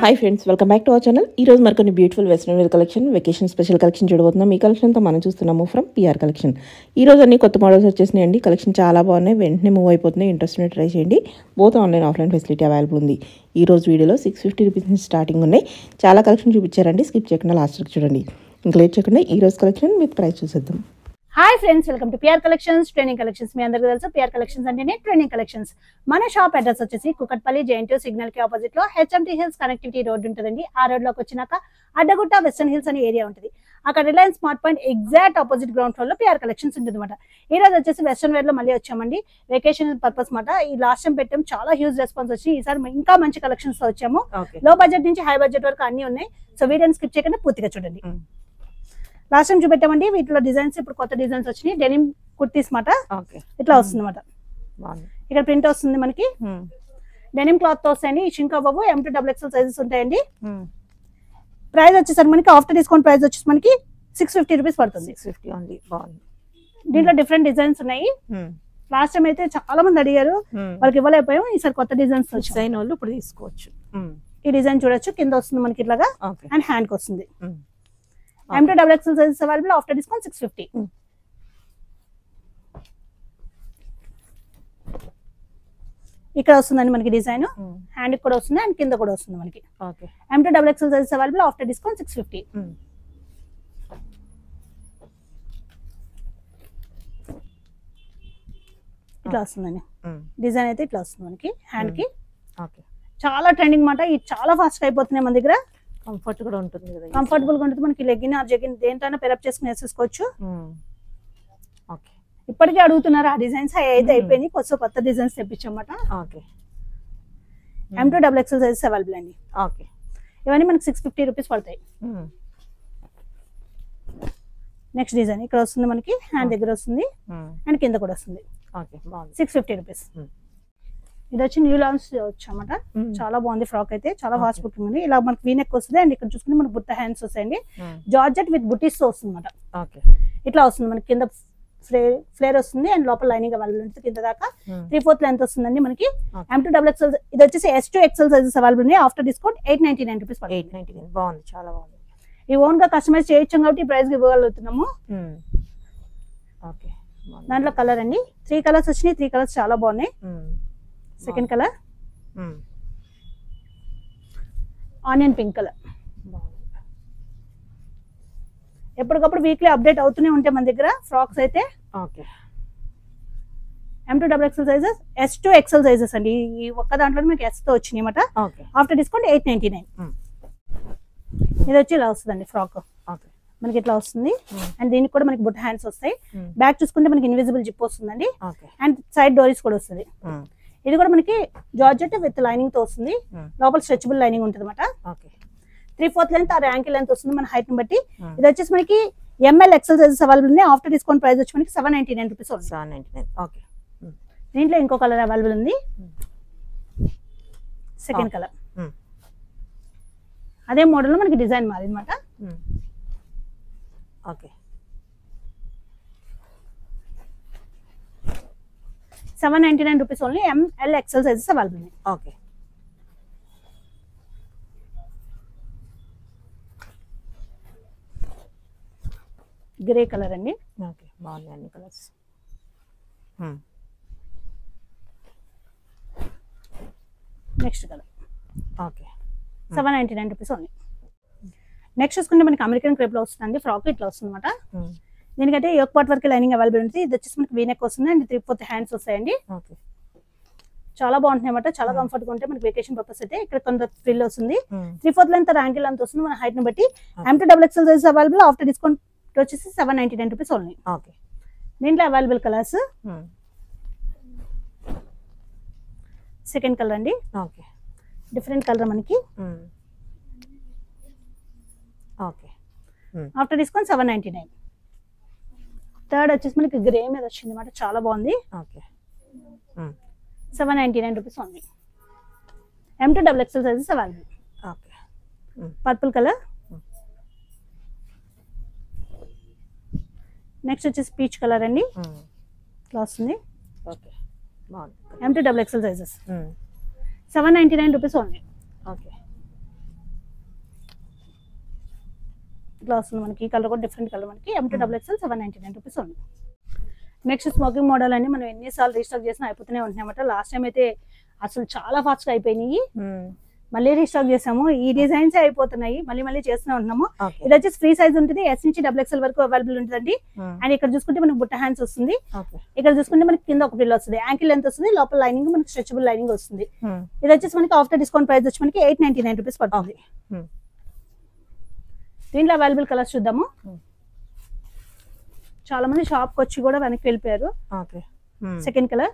Hi friends welcome back to our channel ఈ రోజు మరికొన్ని beautiful western wear collection vacation special collection చూడబోతున్నాం ఈ కలెక్షన్తో మనం చూస్తున్నాము ఫ్రమ్ పిఆర్ కలెక్షన్ ఈ రోజు అన్ని కొత్త మోడల్స్ వచ్చేసినాయండి కలెక్షన్ చాలా బాగున్నాయి వెంటనే మూవ్ అయిపోతున్నాయి ఇంట్రెస్ట్ ఉన్న ట్రై చేయండి both online offline facility available ఉంది ఈ రోజు వీడియోలో సిక్స్ ఫిఫ్టీ రూపీస్ నుంచి స్టార్టింగ్ ఉన్నాయి చాలా కలెక్షన్ చూపించారండి స్కిప్ చేయకుండా లాస్ట్ వరకు చూడండి ఇంకా లేట్ చేయకుండా ఈ రోజు కలెక్షన్ విత్ ప్రైస్ చూసేద్దాం hi friends welcome to PR collections training collections మీ అందరికీ తెలుసు పిఆర్ కలెక్షన్స్ అంటేనే ట్రైనింగ్ కలెక్షన్స్ మన షాప్ అడ్రస్ వచ్చేసి కుకట్పల్లి జేఎన్టీ సిగ్నల్ కి ఆపోజిట్ లో హెచ్ఎంటీ హిల్స్ కనెక్టివిటీ రోడ్ ఉంటుందండి ఆ రోడ్ లోకి వచ్చినాక అడ్డగుట్ట వెస్టర్న్ హిల్స్ అనే ఏరియా ఉంటుంది అక్కడ Reliance smart point exact opposite ground floor లో పిఆర్ కలెక్షన్స్ ఉంటుంది అనమాట ఈ రోజు వచ్చేసి వెస్టర్న్ వేర్ లో మళ్ళీ వచ్చామండి వెకేషన్ పర్పస్ మాట ఈ లాస్ట్ టైం పెట్టాం చాలా హ్యూజ్ రెస్పాన్స్ వచ్చి ఈసారి ఇంకా మంచి కలెక్షన్స్ తో వచ్చాము ఓకే లో బడ్జెట్ నుంచి హై బడ్జెట్ వరకు అన్ని ఉన్నాయి సో వీడియోని స్కిప్ చేయకుండా పూర్తిగా చూడండి Mm. లాస్ట్ టైం చూపెట్టామండి వీటిలో డిజైన్స్ ఇప్పుడు కొత్త డిజైన్స్ వచ్చినాయి డెనిమ్ కుర్తీస్ మాట ఓకే ఇట్లా వస్తుంది అనమాట బాగుంది ఇక్కడ ప్రింట్ వస్తుంది మనకి డెనిమ్ క్లాత్ తో వస్తాయండి ఈ షింకా బాబు M to double XL sizes ఉంటాయండి ప్రైస్ వచ్చేసరికి మనకి ఆఫ్టర్ డిస్కౌంట్ ప్రైస్ వచ్చేసి మనకి సిక్స్ ఫిఫ్టీ రూపీస్ పడుతుంది సిక్స్ ఫిఫ్టీ ఓన్లీ బాగుంది దీంట్లో డిఫరెంట్ డిజైన్స్ ఉన్నాయి లాస్ట్ టైం అయితే చాలా మంది అడిగారు వాళ్ళకి ఇవ్వలేకపోయాం ఈసారి కొత్త డిజైన్స్ వచ్చాయి డిజైన్ వాళ్ళు ఇప్పుడు తీసుకోవచ్చు ఈ డిజైన్ చూడొచ్చు కింద వస్తుంది మనకి ఇట్లాగా ఓకే అండ్ హ్యాండ్ కి వస్తుంది M to double XL sizes available after discount six fifty Mm. ఇక్కడ వస్తుందండి మనకి డిజైన్ హ్యాండ్ కూడా వస్తుంది అండ్ కింద కూడా వస్తుంది మనకి okay M to double XL sizes available after discount six fifty ఇట్లా వస్తుందండి డిజైన్ అయితే ఇట్లా వస్తుంది మనకి హ్యాండ్ కి ఓకే చాలా ట్రెండింగ్ మాట ఇది చాలా ఫాస్ట్ అయిపోతున్నాయి మన దగ్గర కంఫర్ట్ కూడా ఉంటుంది కదా కంఫర్టబుల్ గా ఉంటుంది మనకి లెగ్గిన్ ఆ జగిన్ దేంతైనా పెరప్ చేసుకుని వేసేసుకోవచ్చు ఓకే ఇప్పటికే అడుగుతున్నారు ఆ డిజైన్స్ అవి అయితే Mm. అయిపోయినాయి కొత్త కొత్త డిజైన్స్ తెప్పించమాట okay M to double XL sizes available అండి ఓకే ఇవన్నీ మనకి సిక్స్ ఫిఫ్టీ రూపీస్ పడతాయి నెక్స్ట్ డిజైన్ ఇక్కడ వస్తుంది మనకి హ్యాండ్ దగ్గర వస్తుంది అండ్ కింద కూడా వస్తుంది ఓకే బాగుంది సిక్స్ ఫిఫ్టీ రూపీస్ Mm. ఇది వచ్చి న్యూ లాంచ్ వచ్చామట చాలా బాగుంది ఫ్రాక్ అయితే చాలా ఫాస్ట్ Okay. బుకింగ్ ఉంది ఇలా మనకి వీనెక్ వస్తుంది అండ్ ఇక్కడ చూసుకుంటే మనకి బుట్ట హ్యాండ్స్ వస్తాయండి జార్జెట్ విత్ బుటీస్ తో వస్తుంది అనమాట ఓకే ఇట్లా వస్తుంది మనకి కింద ఫ్లేర్ ఫ్లేర్ వస్తుంది అండ్ లోపల లైనింగ్ అవైలబుల్ ఉంటుంది కింద దాకా త్రీ ఫోర్త్ లెంత్ వస్తుందండి మనకి Okay. M to double XL ఇది వచ్చేసి S to XL sizes available ఉన్నాయి after discount eight ninety nine rupees eight ninety nine బాగుంది చాలా బాగుంది ఈ ఓన్ గా కస్టమైజ్ చేయొచ్చు కాబట్టి ఈ ప్రైస్ ఇవ్వగలుగుతున్నాము ఓకే బాగుంది దాంట్లో కలర్ అండి త్రీ కలర్స్ వచ్చినాయి త్రీ కలర్స్ చాలా బాగున్నాయి second colour onion pink colour బాగుంది ఎప్పటికప్పుడు వీక్లీ అప్డేట్ అవుతూనే ఉంటాయి మన దగ్గర ఫ్రాక్స్ అయితే okay M to double XL sizes S to XL sizes అండి ఈ ఒక్క దాంట్లో మీకు ఎస్ తో వచ్చినాయి అనమాట okay after discount eight ninety nine Mm. ఇది వచ్చి ఇలా వస్తుందండి ఫ్రాక్ ఓకే మనకి ఇట్లా వస్తుంది Mm. అండ్ దీనికి కూడా మనకి బుట్ట హ్యాండ్స్ వస్తాయి బ్యాక్ చూసుకుంటే మనకి ఇన్విజిబుల్ జిప్ వస్తుందండి ఓకే అండ్ సైడ్ డోరీస్ కూడా వస్తుంది ఇది కూడా మనకి జార్జెట్ విత్ లైనింగ్ తో వస్తుంది Mm. లోపల స్ట్రెచబుల్ లైనింగ్ ఉంటుంది అనమాట okay three fourth length or ankle length వస్తుంది మన హైట్ ని బట్టి ఇది వచ్చేసి మనకి ఎంఎల్ ఎక్సెల్ సైజెస్ అవైలబుల్ ఉంది ఆఫ్టర్ డిస్కౌంట్ ప్రైస్ వచ్చి మనకి సెవెన్ నైన్టీ నైన్ రూపీస్ ఉంది సెవెన్ నైన్టీ నైన్ ఓకే దీంట్లో ఇంకో కలర్ అవైలబుల్ ఉంది Mm. Second Okay. Colour Mm. అదే మోడల్ లో మనకి డిజైన్ మారింది అనమాట okay seven ninety nine rupees only ML XL sizes available ఉంది ఓకే గ్రే కలర్ అండి ఓకే బాగుంది అన్ని colours next colour okay seven ninety nine rupees only next చూసుకుంటే మనకి అమెరికన్ క్రేప్ లో వస్తుంది ఫ్రాక్ ఇట్లా వస్తుంది అనమాట దీనికైతే యోక్ పార్ట్ వరకు లైనింగ్ అవైలబుల్ ఉంటుంది ఇది వచ్చేసి మనకి వీనెక్ వస్తుంది అండ్ త్రీ ఫోర్త్ హ్యాండ్స్ వస్తాయండి ఓకే చాలా బాగుంటుంది అనమాట చాలా Mm. కంఫర్ట్ గా ఉంటాయి మనకి వెకేషన్ పర్పస్ అయితే ఇక్కడ కొంత ఫ్రిల్ వస్తుంది త్రీ ఫోర్త్ లెంత్ యాంకిల్ అంత వస్తుంది మన హైట్ ని బట్టి M to double XL size available after discount వచ్చేసి seven ninety nine rupees only okay దీంట్లో అవైలబుల్ కలర్స్ సెకండ్ కలర్ అండి ఓకే డిఫరెంట్ కలర్ మనకి okay after discount seven ninety nine third వచ్చేసి మనకి గ్రే మీద వచ్చింది అనమాట చాలా బాగుంది okay seven ninety nine rupees only M to double XL sizes available okay purple colour Mm. Next వచ్చేసి పీచ్ కలర్ అండి ఇట్లా వస్తుంది ఓకే బాగుంది ఎం to double XL sizes seven ninety nine rupees only okay ఇట్లా వస్తుంది మనకి ఈ కలర్ కూడా డిఫరెంట్ కలర్ మనకి M to double XL seven ninety nine rupees ఉంది నెక్స్ట్ స్మోకింగ్ మోడల్ అని మనం ఎన్నిసార్లు రీస్టాక్ చేసినా అయిపోతూనే ఉంటున్నాయి అన్నమాట లాస్ట్ టైం అయితే అసలు చాలా ఫాస్ట్గా అయిపోయినాయి మళ్ళీ రీస్టాక్ చేసాము ఈ డిజైన్స్ అయిపోతున్నాయి మళ్ళీ మళ్ళీ చేస్తూనే ఉంటున్నాము ఓకే ఇది వచ్చేసి ఫ్రీ సైజ్ ఉంటుంది ఎస్ నుంచి డబుల్ ఎక్స్ఎల్ వరకు అవైలబుల్ ఉంటుందండి అండ్ ఇక్కడ చూసుకుంటే మనకి బుట్ట హ్యాండ్స్ వస్తుంది ఓకే ఇక్కడ చూసుకుంటే మనకి కింద ఒక పిల్ల వస్తుంది యాంకిల్ లెంత్ వస్తుంది లోపల లైనింగ్ మనకి స్ట్రెచబుల్ లైనింగ్ వస్తుంది ఇది వచ్చేసి మనకి ఆఫ్టర్ డిస్కౌంట్ ప్రైస్ వచ్చి మనకి ఎయిట్ నైన్టీ నైన్ రూపీస్ పడుతుంది Hmm. దీంట్లో అవైలబుల్ కలర్స్ చూద్దాము Hmm. చాలా మంది షాప్ కి వచ్చి కూడా వెనక్కి వెళ్ళిపోయారు ఓకే సెకండ్ కలర్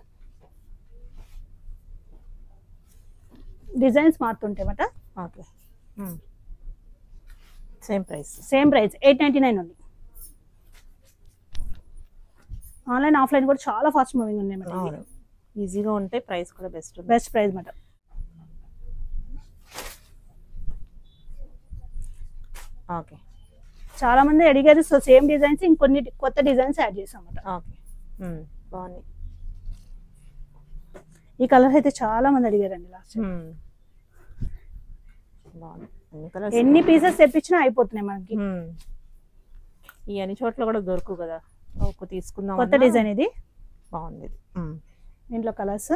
డిజైన్స్ మారుతుంటాయి అన్నమాట okay same price same price eight ninety nine ఉంది ఆన్లైన్ ఆఫ్లైన్ కూడా చాలా ఫాస్ట్ మూవింగ్ ఉన్నాయి అన్నమాట అవును ఈజీగా ఉంటే ప్రైస్ కూడా బెస్ట్ బెస్ట్ ప్రైస్ అన్నమాట ఓకే చాలా మంది అడిగారు సో సేమ్ డిజైన్స్ ఇంకొన్ని కొత్త డిజైన్స్ యాడ్ చేసాం అన్నమాట ఓకే బాగుంది ఈ కలర్ అయితే చాలా మంది అడిగారండి లాస్ట్ బాగుంది అన్ని కలర్స్ ఎన్ని పీసెస్ తెప్పించినా అయిపోతున్నాయి మనకి ఈ అన్ని చోట్ల కూడా దొరుకు కదా ఒక తీసుకుందాం కొత్త అన్నా డిజైన్ ఇది బాగుంది ఇది. మ్మ్. దీంట్లో colours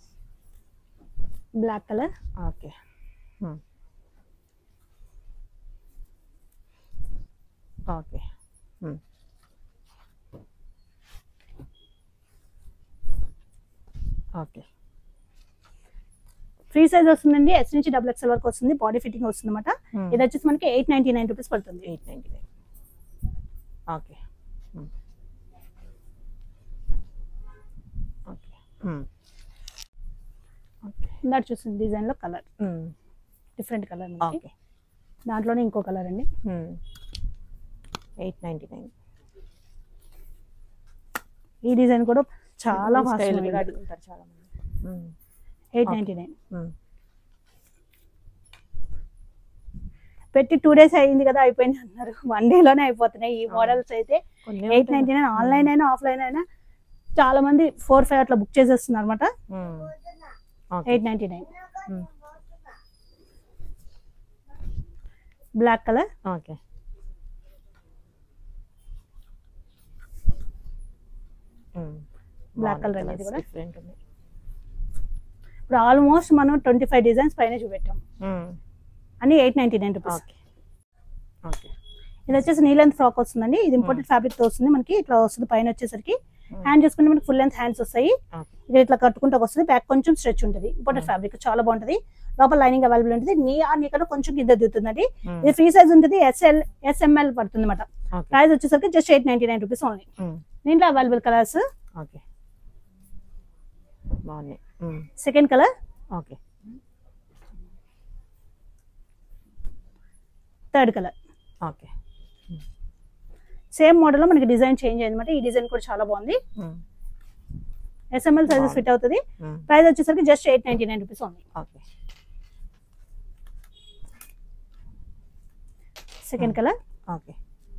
black colour okay hmm. Okay hmm. Okay free size వస్తుందండి ఎస్ నుంచి డబుల్ ఎక్స్ఎల్ వరకు వస్తుంది బాడీ ఫిట్టింగ్ వస్తుంది అనమాట మ్మ్. ఇది వచ్చేసి మనకి ఎయిట్ నైన్టీ నైన్ రూపీస్ పడుతుంది eight ninety nine okay hmm. Okay hmm. Okay ఇందాక చూస్తుంది డిజైన్ లో కలర్ మ్మ్. డిఫరెంట్ కలర్ మనకి ఓకే దాంట్లోనే ఇంకో కలర్ అండి ఎయిట్ నైంటీ నైన్ ఈ డిజైన్ కూడా చాలా స్టైల్ కూడా ఫాస్ట్ అడుగుతారు చాలా మంది hmm. Eight Okay. Ninety nine hmm. పెట్టి టూ డేస్ అయింది కదా అయిపోయింది అన్నారు వన్ డే లోనే అయిపోతున్నాయి ఈ అవును. మోడల్స్ అయితే కొన్ని ఎయిట్ ఉంటాయి. నైన్టీ నైన్ ఆన్లైన్ అయినా ఆఫ్లైన్ అయినా చాలా మంది ఫోర్ ఫైవ్ అట్లా బుక్ చేసేస్తున్నారు అనమాట hmm. Okay. Eight ninety nine hmm. Black colour okay hmm. Black బాగున్నాయి colour అనేది colours, కూడా. different ఉన్నాయి. ఇప్పుడు ఆల్మోస్ట్ మనం ట్వంటీ ఫైవ్ డిజైన్స్ పైన చూపెట్టాం మ్మ్. అన్ని eight ninety nine rupees okay okay ఇది వచ్చేసి నీ లెంత్ ఫ్రాక్ వస్తుందండి ఇది ఇంపోర్టెడ్ ఫ్యాబ్రిక్ తో వస్తుంది మనకి ఇట్లా వస్తుంది పైన వచ్చేసరికి మ్మ్. హ్యాండ్ చూసుకుంటే మనకి ఫుల్ లెంత్ హ్యాండ్స్ వస్తాయి ఓకే ఇది ఇట్లా కట్టుకుంటూ వస్తుంది బ్యాక్ కొంచెం స్ట్రెచ్ ఉంటుంది ఇంపోర్టెడ్ Hmm. ఫ్యాబ్రిక్ చాలా బాగుంటుంది లోపల లైనింగ్ అవైలబుల్ ఉంటుంది నీ ఆ నీ కన్నా కొంచెం కింద దిగుతుందండి మ్మ్. ఇది ఫ్రీ సైజ్ ఉంటుంది ఎస్ఎల్ ఎస్ఎంఎల్ పడుతుంది అనమాట ఓకే ప్రైస్ వచ్చేసరికి just eight ninety nine rupees only hmm. దీంట్లో అవైలబుల్ కలర్స్ ఓకే బాగున్నాయి hmm. Second colour okay third colour okay same model లో మనకి డిజైన్ చేంజ్ అయింది అనమాట ఈ డిజైన్ కూడా చాలా బాగుంది మ్మ్. ఎస్ఎంఎల్ సైజెస్ బాగుంది. ఫిట్ అవుతుంది మ్మ్. ప్రైస్ వచ్చేసరికి just eight ninety nine rupees only okay second colour okay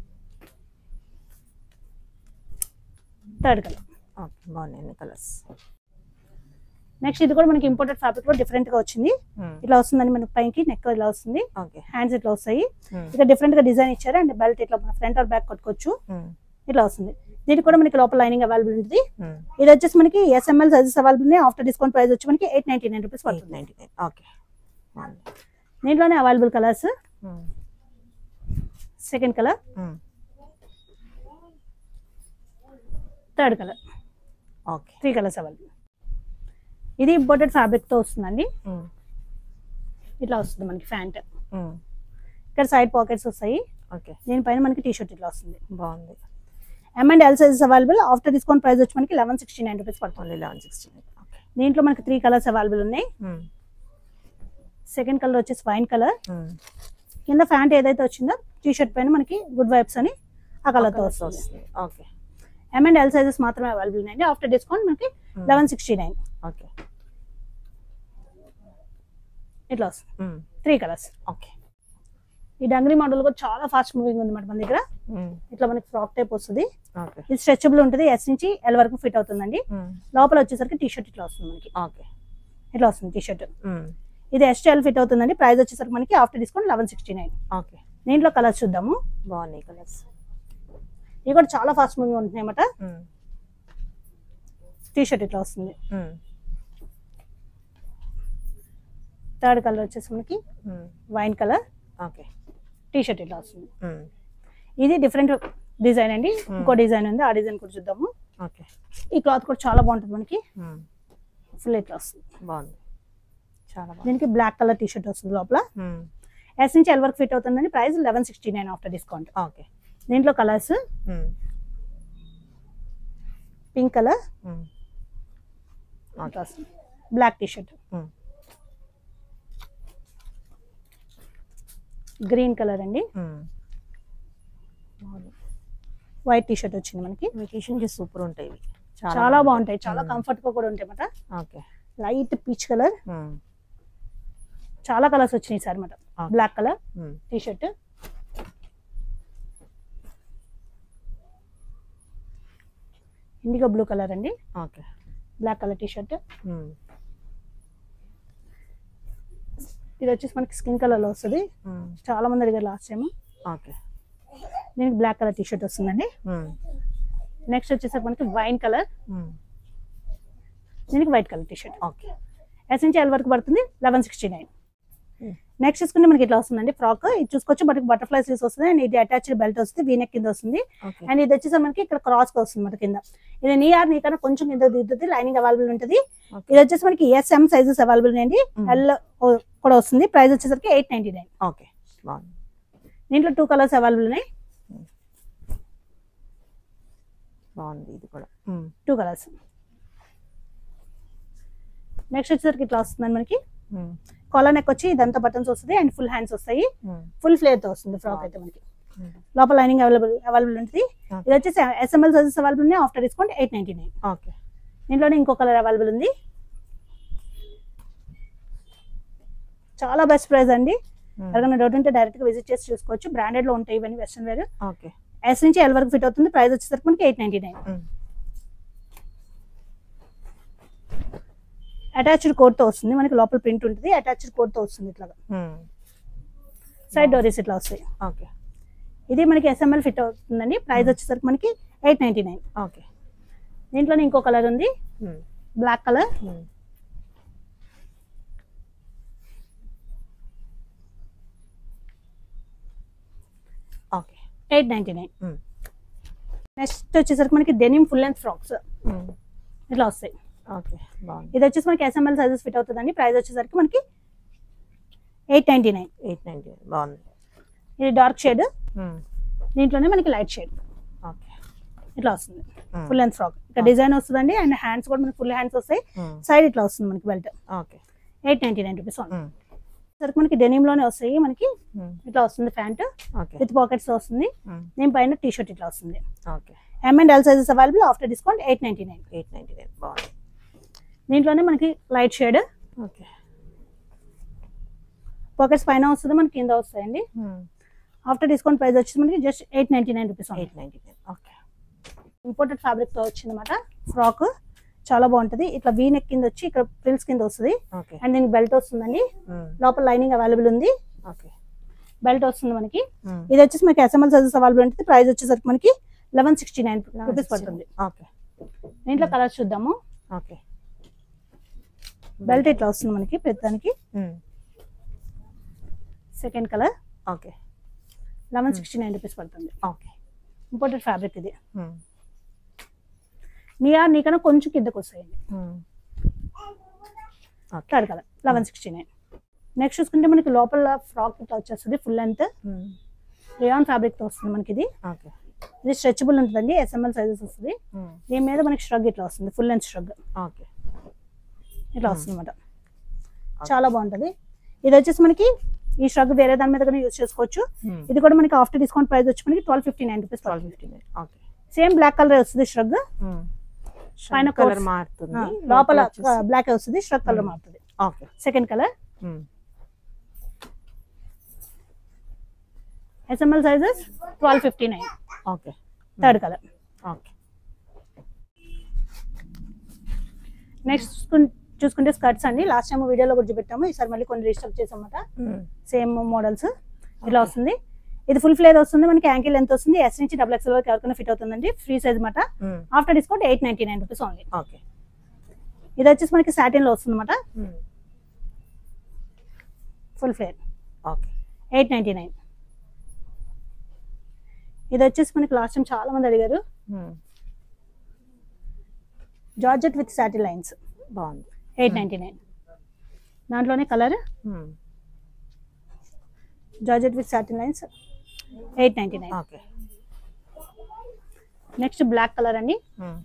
third colour okay బాగున్నాయి అన్ని కలర్స్ నెక్స్ట్ ఇది కూడా మనకి ఇంపోర్టెడ్ ఫ్యాబ్రిక్ లో డిఫరెంట్ గా వచ్చింది ఇట్లా వస్తుందండి మనకి పైకి నెక్ ఇలా వస్తుంది ఓకే హ్యాండ్స్ ఇట్లా వస్తాయి మ్మ్. ఇక డిఫరెంట్ గా డిజైన్ ఇచ్చారు అండ్ బెల్ట్ ఇట్లా మన ఫ్రంట్ ఆర్ బ్యాక్ కొట్టుకోవచ్చు మ్మ్. ఇట్లా వస్తుంది దీనికి కూడా మనకి లోపల లైనింగ్ అవైలబుల్ ఉంటుంది మ్మ్. ఇది వచ్చేసి మనకి ఎస్ఎంఎల్ సైజెస్ అవైలబుల్ ఉన్నాయి ఆఫ్టర్ డిస్కౌంట్ ప్రైస్ వచ్చి మనకి eight ninety nine rupees eight పడుతుంది నైంటీ నైన్ ఓకే బాగుంది దీంట్లోనే available colours hmm. Second colour hmm. Third colour okay three colours available ఇది ఇంపోర్టెడ్ ఫ్యాబ్రిక్ తో వస్తుందండి మ్మ్. ఇట్లా వస్తుంది మనకి ఫ్యాంట్ మ్మ్. ఇక్కడ సైడ్ పాకెట్స్ వస్తాయి ఓకే దీనిపైన మనకి టీ షర్ట్ ఇట్లా వస్తుంది బాగుంది M and L sizes available after discount price వచ్చి మనకి లెవెన్ సిక్స్టీ నైన్ రూపీస్ పడుతుంది only eleven sixty nine okay దీంట్లో మనకి త్రీ కలర్స్ అవైలబుల్ ఉన్నాయి మ్మ్. సెకండ్ కలర్ వచ్చేసి వైన్ కలర్ మ్మ్. కింద ప్యాంట్ ఏదైతే వచ్చిందో టీ షర్ట్ పైన మనకి గుడ్ వైబ్స్ అని ఆ కలర్ తో Colours వస్తుంది వస్తుంది okay M and L sizes మాత్రమే అవైలబుల్ ఉన్నాయండి ఆఫ్టర్ డిస్కౌంట్ మనకి hmm. Eleven sixty nine okay ఇట్లా వస్తుంది మ్మ్. త్రీ కలర్స్ ఓకే ఈ డంగ్రీ మోడల్ కూడా చాలా ఫాస్ట్ మూవింగ్ ఉంది మన దగ్గర మ్మ్. ఇట్లా మనకి ఫ్రాక్ టైప్ వస్తుంది ఓకే ఇది స్ట్రెచబుల్ ఉంటుంది ఎస్ నుంచి ఎల్ వరకు ఫిట్ అవుతుందండి మ్మ్. లోపల వచ్చేసరికి టీ షర్ట్ ఇట్లా వస్తుంది మనకి ఓకే ఇట్లా వస్తుంది టీ షర్ట్ మ్మ్. ఇది ఎస్ ఎల్ ఫిట్ అవుతుందండి ప్రైస్ వచ్చేసరికి మనకి after discount eleven sixty nine okay దీంట్లో కలర్స్ చూద్దాము బాగున్నాయి కలర్స్ ఇవి కూడా చాలా ఫాస్ట్ మూవింగ్ ఉంటున్నాయి అన్నమాట టీ షర్ట్ ఇట్లా వస్తుంది థర్డ్ కలర్ వచ్చేసి మనకి wine colour okay T shirt ఇట్లా వస్తుంది ఇది డిఫరెంట్ డిజైన్ అండి Hmm. ఇంకో డిజైన్ ఉంది ఆ డిజైన్ కూడా చూద్దాము ఓకే ఈ క్లాత్ కూడా చాలా బాగుంటుంది మనకి ఫుల్ ఇట్లా వస్తుంది బాగుంది చాలా బాగుంది దీనికి బ్లాక్ కలర్ టీ షర్ట్ వస్తుంది లోపల ఎస్ నుంచి ఎల్ వరకు ఫిట్ అవుతుందని price eleven sixty nine after discount okay దీంట్లో colours pink colour okay black T shirt green colour అండి వైట్ టీ షర్ట్ వచ్చింది మనకి వెకేషన్ కి సూపర్ ఉంటాయి ఇవి చాలా బాగుంటాయి చాలా Hmm. కంఫర్ట్ గా కూడా ఉంటాయి అన్నమాట ఓకే లైట్ పీచ్ కలర్ చాలా కలర్స్ వచ్చినాయి సార్ అనమాట Okay. Black colour T shirt indigo blue colour అండి okay black colour T shirt ఇది వచ్చేసి మనకి స్కిన్ కలర్ లో వస్తుంది చాలా మంది అడిగారు లాస్ట్ టైం ఓకే దీనికి బ్లాక్ కలర్ టీ షర్ట్ వస్తుందండి నెక్స్ట్ వచ్చేసరికి మనకి వైన్ కలర్ దీనికి white colour T shirt okay S నుంచి ఎల్ వరకు పడుతుంది లెవెన్ సిక్స్టీ నైన్ నెక్స్ట్ చూసుకుంటే మనకి ఇట్లా వస్తుందండి ఫ్రాక్ ఇది చూసుకోవచ్చు మనకి బటర్ఫ్లై స్లీవ్స్ వస్తుంది అండ్ ఇది అటాచ్డ్ బెల్ట్ వస్తుంది వీనెక్ కింద వస్తుంది ఓకే అండ్ ఇది వచ్చేసి మనకి ఇక్కడ క్రాస్ గా వస్తుంది మన కింద ఇది నీ ఆర్ నీకన్నా కొంచెం కింద దిగుతుంది లైనింగ్ అవైలబుల్ ఉంటుంది Okay. ఇది వచ్చేసి మనకి ఎస్ఎం సైజెస్ అవైలబుల్ అండి Mm. ఎల్ కూడా వస్తుంది ప్రైస్ వచ్చేసరికి ఎయిట్ నైన్టీ నైన్ ఓకే బాగుంది దీంట్లో టూ కలర్స్ అవైలబుల్ ఉన్నాయి బాగుంది ఇది కూడా టూ కలర్స్ నెక్స్ట్ వచ్చేసరికి ఇట్లా వస్తుందండి మనకి కాలర్ నెక్ వచ్చి ఇదంతా బటన్స్ వస్తుంది అండ్ ఫుల్ హ్యాండ్స్ వస్తాయి ఫుల్ ఫ్లేర్ తో వస్తుంది ఫ్రాక్ అయితే మనకి లోపల లైనింగ్ అవైలబుల్ అవైలబుల్ ఉంటుంది Okay. ఇది వచ్చేసి ఎస్ఎంఎల్ సైజెస్ అవైలబుల్ ఉన్నాయి after discount eight ninety nine okay దీంట్లోనే ఇంకో కలర్ అవైలబుల్ ఉంది చాలా బెస్ట్ ప్రైస్ అండి ఎవరికైనా డౌట్ ఉంటే డైరెక్ట్ గా విజిట్ చేసి చూసుకోవచ్చు బ్రాండెడ్ లో ఉంటాయి ఇవన్నీ వెస్ట్రన్ వేర్ ఓకే ఎస్ నుంచి ఎల్ వరకు ఫిట్ అవుతుంది ప్రైస్ వచ్చేసరికి మనకి eight ninety nine attached cord తో వస్తుంది మనకి లోపల ప్రింట్ ఉంటుంది అటాచ్డ్ కోడ్ తో వస్తుంది ఇట్లా సైడ్ డోరీస్ ఇట్లా వస్తాయి ఓకే ఇది మనకి ఎస్ఎంఎల్ ఫిట్ అవుతుందండి ప్రైస్ వచ్చేసరికి మనకి ఎయిట్ నైన్టీ నైన్ ఓకే దీంట్లోనే ఇంకో కలర్ ఉంది black colour okay eight ninety nine next వచ్చేసరికి మనకి డెనిమ్ ఫుల్ లెంత్ ఫ్రాక్స్ ఇట్లా వస్తాయి ఓకే బాగుంది ఇది వచ్చేసి మనకి ఎస్ఎంఎల్ సైజెస్ ఫిట్ అవుతుందండి ప్రైస్ వచ్చేసరికి మనకి eight ninety nine eight ninety బాగుంది ఇది డార్క్ షేడ్ దీంట్లోనే మనకి లైట్ షేడ్ ఓకే ఇట్లా వస్తుంది ఫుల్ లెంత్ ఫ్రాక్ ఇక్కడ డిజైన్ వస్తుందండి అండ్ హ్యాండ్స్ కూడా మనకి ఫుల్ హ్యాండ్స్ వస్తాయి సైడ్ ఇట్లా వస్తుంది మనకి belt okay eight ninety nine rupees సరికి మనకి డెనిమ్ లోనే వస్తాయి మనకి ఇట్లా వస్తుంది ప్యాంట్ ఓకే విత్ పాకెట్స్ వస్తుంది దీని పైన టీ షర్ట్ ఇట్లా వస్తుంది okay M and L sizes available after discount eight ninety nine eight ninety nine బాగుంది దీంట్లోనే మనకి లైట్ షేడ్ ఓకే పాకెట్స్ పైన వస్తుంది మనకి కింద వస్తాయండి ఆఫ్టర్ డిస్కౌంట్ ప్రైస్ వచ్చి మనకి just eight ninety nine rupees eight ninety nine okay imported fabric తో వచ్చిందన్నమాట ఫ్రాక్ చాలా బాగుంటది ఇట్లా వీ నెక్ కింద వచ్చి ఇక్కడ ఫ్రిల్స్ కింద వస్తుంది ఓకే అండ్ దీనికి బెల్ట్ వస్తుందండి లోపల లైనింగ్ అవైలబుల్ ఉంది ఓకే బెల్ట్ వస్తుంది మనకి ఇది వచ్చేసి మనకి ఎస్ఎంఎల్ సైజెస్ అవైలబుల్ ఉంటుంది ప్రైస్ వచ్చేసరికి మనకి లెవెన్ సిక్స్టీ నైన్ రూపీస్ పడుతుంది ఓకే దీంట్లో కలర్స్ చూద్దాము ఓకే బెల్ట్ ఇట్లా వస్తుంది మనకి ప్రతిదానికి second colour okay eleven sixty nine rupees పడుతుంది ఓకే ఇంపోర్టెడ్ ఫ్యాబ్రిక్ ఇది నీ ఆర్ నీకన్నా కొంచెం కిందకు వస్తాయండి third colour eleven sixty nine next చూసుకుంటే మనకి లోపల ఫ్రాక్ ఇట్లా వచ్చేస్తుంది ఫుల్ లెంత్ రియాన్ ఫ్యాబ్రిక్ తో వస్తుంది మనకి ఇది ఓకే ఇది స్ట్రెచబుల్ ఉంటుందండి ఎస్ఎంఎల్ సైజెస్ వస్తుంది దీని మీద మనకి స్ట్రగ్ ఇట్లా వస్తుంది ఫుల్ లెంత్ స్ట్రగ్ ఓకే ఇట్లా వస్తుంది అనమాట చాలా బాగుంటది ఇది వచ్చేసి మనకి ఈ స్ట్రగ్ వేరే దాని మీద కూడా యూజ్ చేసుకోవచ్చు ఇది కూడా మనకి ఆఫ్టర్ డిస్కౌంట్ ప్రైస్ వచ్చి మనకి twelve fifty nine rupees twelve fifty nine okay same black colour వస్తుంది స్ట్రగ్ పైన కలర్ coats. మారుతుంది లోపల బ్లాక్ వస్తుంది స్ట్రగ్ కలర్ మారుతుంది okay second colour SML sizes twelve fifty nine okay third colour okay next చూసుకుంటే స్కర్ట్స్ అండి లాస్ట్ టైం వీడియోలో కూడా చూపెట్టాము ఈసారి మళ్ళీ కొన్ని రీస్టాక్ చేసామన్నమాట సేమ్ మోడల్స్ ఇట్లా వస్తుంది ఇది ఫుల్ ఫ్లేర్ వస్తుంది మనకి యాంకిల్ ఎంత వస్తుంది ఎస్ నుంచి డబుల్ ఎక్స్ఎల్ వరకు ఎవరికైనా ఫిట్ అవుతుందండి ఫ్రీ సైజ్ మాట after discount eight ninety nine rupees only okay ఇది వచ్చేసి మనకి సాటిన్ లో వస్తుంది అనమాట full flare okay eight ninety nine ఇది వచ్చేసి మనకి లాస్ట్ టైం చాలా మంది అడిగారు జార్జెట్ విత్ సాటిన్ లైన్స్ బాగుంది ఎయిట్ నైన్టీ నైన్ దాంట్లోనే colour georgette with satin lines eight ninety nine okay next black colour అండి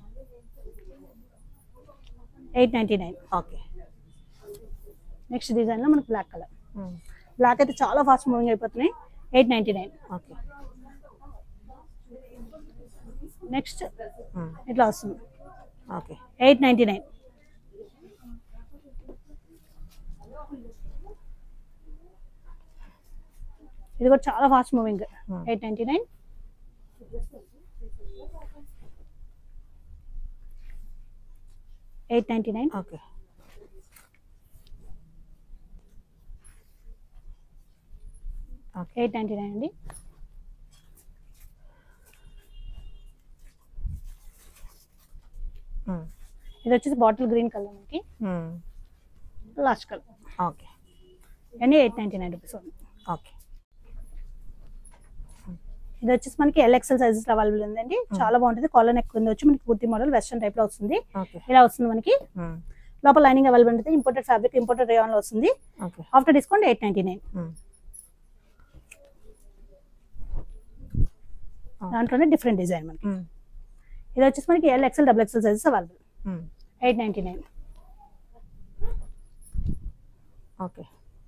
eight ninety nine okay next design లో మనకి బ్లాక్ కలర్ బ్లాక్ అయితే చాలా ఫాస్ట్ మూవింగ్ అయిపోతున్నాయి eight ninety nine okay next ఇట్లా వస్తుంది okay eight ninety nine ఇది కూడా చాలా fast moving Hmm. Eight ninety nine eight ninety nine okay okay eight ninety nine అండి ఇది వచ్చేసి బాటిల్ గ్రీన్ కలర్ మనకి లాస్ట్ కలర్ ఓకే అన్నీ ఎయిట్ నైన్టీ నైన్ రూపీస్ ఉంది ఓకే ఇది వచ్చేసి మనకి ఎల్ఎక్సెల్ సైజెస్ అవైలబుల్ ఉందండి చాలా బాగుంటుంది కాలర్ నెక్ ఉంది వచ్చి మనకి కుర్తి మోడల్ వెస్ట్రన్ టైప్ లో వస్తుంది ఓకే ఇలా వస్తుంది మనకి లోపల లైనింగ్ అవైలబుల్ ఉంటుంది ఇంపోర్టెడ్ ఫ్యాబ్రిక్ ఇంపోర్టెడ్ రేయాన్ లో వస్తుంది okay after discount eight ninety nine దాంట్లోనే డిఫరెంట్ డిజైన్ మనకి ఇది వచ్చేసి మనకి L XL double XL sizes available eight ninety nine okay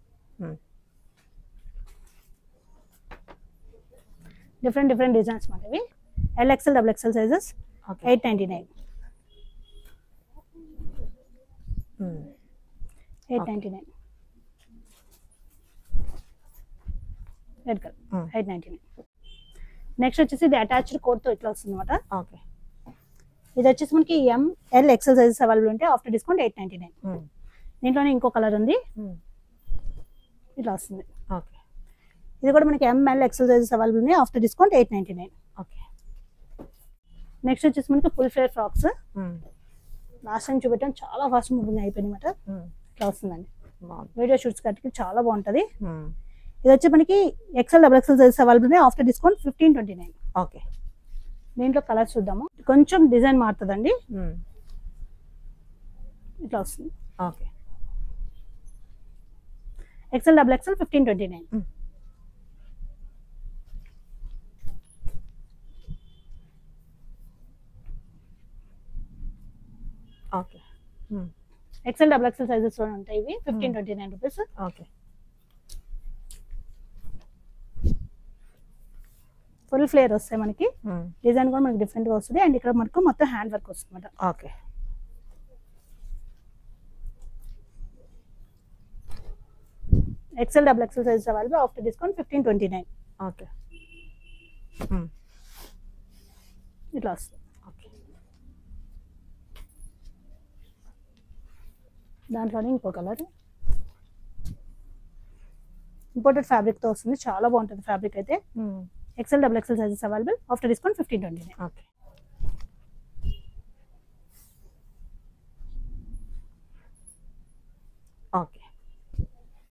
different different designs మాట ఇవి L XL double XL sizes okay eight ninety nine eight ninety nine red colour eight ninety nine next వచ్చేసి ఇది attached కోడ్తో ఇట్లా వస్తుంది అనమాట okay ఇది వచ్చేసి మనకి M L XL sizes available ఉంటాయి after discount eight ninety nine దీంట్లోనే ఇంకో కలర్ ఉంది ఇట్లా వస్తుంది ఓకే ఇది కూడా మనకి ఎంఎల్ ఎక్సెల్ సైజెస్ అవైలబుల్ ఉన్నాయి after discount eight ninety nine okay next వచ్చేసి మనకి full flare frocks last time చూపెట్టాం చాలా ఫాస్ట్ మూవింగ్ అయిపోయింది అనమాట ఇట్లా వస్తుందండి బాగుంది వీడియో షూట్స్ కట్టుకి చాలా బాగుంటుంది ఇది వచ్చి మనకి XL double XL sizes available ఉన్నాయి after discount fifteen twenty nine okay దీంట్లో కలర్స్ చూద్దాము కొంచెం డిజైన్ మారుతుందండి ఇట్లా వస్తుంది okay XL double XL fifteen twenty nine Mm. Okay XL double XL sizes లో ఉంటాయి ఇవి fifteen twenty nine rupees okay full flare వస్తాయి మనకి డిజైన్ కూడా మనకి డిఫరెంట్ గా వస్తుంది అండ్ ఇక్కడ మనకు మొత్తం హ్యాండ్ వర్క్ వస్తుంది అనమాట okay XL double XL sizes available after discount fifteen twenty nine okay ఇట్లా వస్తుంది ఓకే దాంట్లోనే ఇంకో కలర్ ఇంపోర్టెడ్ ఫ్యాబ్రిక్ తో వస్తుంది చాలా బాగుంటుంది ఫ్యాబ్రిక్ అయితే XL double XL sizes available after discount fifteen twenty nine okay okay